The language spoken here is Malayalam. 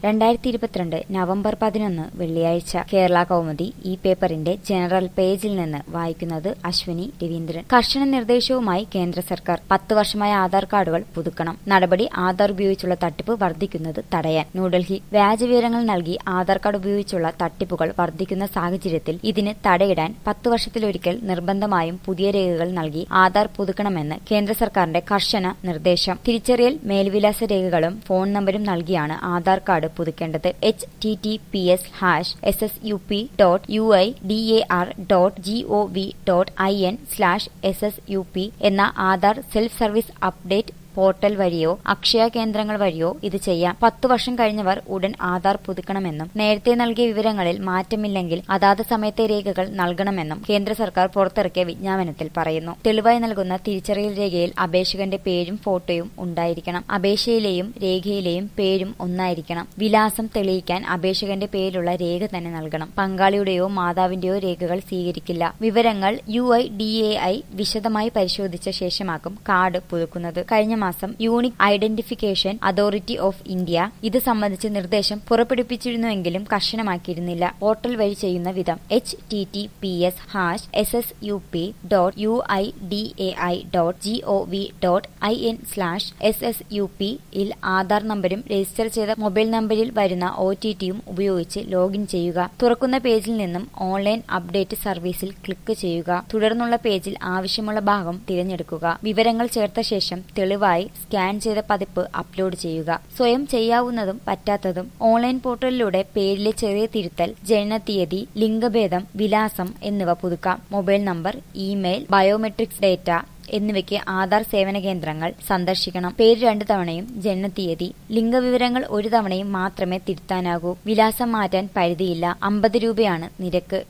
രണ്ടായിരത്തി ഇരുപത്തിരണ്ട് നവംബർ പതിനൊന്ന് വെള്ളിയാഴ്ച കേരള കൗമുദി ഈ പേപ്പറിന്റെ ജനറൽ പേജിൽ നിന്ന് വായിക്കുന്നത് അശ്വിനി രവീന്ദ്രൻ കർശന നിർദ്ദേശവുമായി കേന്ദ്ര സർക്കാർ പത്ത് വർഷമായ ആധാർ കാർഡുകൾ പുതുക്കണം നടപടി ആധാർ ഉപയോഗിച്ചുള്ള തട്ടിപ്പ് വർദ്ധിക്കുന്നത് തടയാൻ ന്യൂഡൽഹി വ്യാജവിവരങ്ങൾ നൽകി ആധാർ കാർഡ് ഉപയോഗിച്ചുള്ള തട്ടിപ്പുകൾ വർദ്ധിക്കുന്ന സാഹചര്യത്തിൽ ഇതിന് തടയിടാൻ പത്ത് വർഷത്തിലൊരിക്കൽ നിർബന്ധമായും പുതിയ രേഖകൾ നൽകി ആധാർ പുതുക്കണമെന്ന് കേന്ദ്ര സർക്കാരിന്റെ കർശന നിർദ്ദേശം തിരിച്ചറിയൽ മേൽവിലാസ രേഖകളും ഫോൺ നമ്പരും നൽകിയാണ് ആധാർ കാർഡ് പുതുക്കേണ്ടത് H T T P S hash S S U P dot U I D A R dot G O V dot I N slash S S U P എന്ന Aadhaar self service update portal വഴിയോ അക്ഷയ കേന്ദ്രങ്ങൾ വഴിയോ ഇത് ചെയ്യാം പത്തു വർഷം കഴിഞ്ഞവർ ഉടൻ ആധാർ പുതുക്കണമെന്നും നേരത്തെ നൽകിയ വിവരങ്ങളിൽ മാറ്റമില്ലെങ്കിൽ അതാത് സമയത്തെ രേഖകൾ നൽകണമെന്നും കേന്ദ്ര സർക്കാർ പുറത്തിറക്കിയ വിജ്ഞാപനത്തിൽ പറയുന്നു തെളിവായി നൽകുന്ന തിരിച്ചറിയൽ രേഖയിൽ അപേക്ഷകന്റെ പേരും ഫോട്ടോയും ഉണ്ടായിരിക്കണം അപേക്ഷയിലെയും രേഖയിലെയും പേരും ഒന്നായിരിക്കണം വിലാസം തെളിയിക്കാൻ അപേക്ഷകന്റെ പേരിലുള്ള രേഖ തന്നെ നൽകണം പങ്കാളിയുടെയോ മാതാവിന്റെയോ രേഖകൾ സ്വീകരിക്കില്ല വിവരങ്ങൾ U I D A I വിശദമായി പരിശോധിച്ച ശേഷമാക്കും കാർഡ് പുതുക്കുന്നത് കഴിഞ്ഞ മാസം unique identification authority of India ഇത് സംബന്ധിച്ച് നിർദ്ദേശം പുറപ്പെടുവിച്ചിരുന്നുവെങ്കിലും കർശനമാക്കിയിരുന്നില്ല പോർട്ടൽ വഴി ചെയ്യുന്ന വിധം H T T P S hash S S U P dot U I D A I dot G O V dot I N slash S S U P യിൽ ആധാർ നമ്പരും രജിസ്റ്റർ ചെയ്ത മൊബൈൽ നമ്പരിൽ വരുന്ന ഒ ടി ടിയും ഉപയോഗിച്ച് ലോഗിൻ ചെയ്യുക തുറക്കുന്ന പേജിൽ നിന്നും ഓൺലൈൻ അപ്ഡേറ്റ് സർവീസിൽ ക്ലിക്ക് ചെയ്യുക തുടർന്നുള്ള പേജിൽ ആവശ്യമുള്ള ഭാഗം തിരഞ്ഞെടുക്കുക വിവരങ്ങൾ ചേർത്ത ശേഷം തെളിവായി സ്കാൻ ചെയ്ത പതിപ്പ് അപ്ലോഡ് ചെയ്യുക സ്വയം ചെയ്യാവുന്നതും പറ്റാത്തതും ഓൺലൈൻ പോർട്ടലിലൂടെ പേരിലെ ചെറിയ തിരുത്തൽ ജനനത്തീയതി ലിംഗഭേദം വിലാസം എന്നിവ പുതുക്കാം mobile number email biometrics data എന്നിവയ്ക്ക് ആധാർ സേവന കേന്ദ്രങ്ങൾ സന്ദർശിക്കണം പേര് രണ്ടു തവണയും ജനനത്തീയതി ലിംഗവിവരങ്ങൾ ഒരു തവണയും മാത്രമേ തിരുത്താനാകൂ വിലാസം മാറ്റാൻ പരിധിയില്ല അമ്പത് രൂപയാണ് നിരക്ക്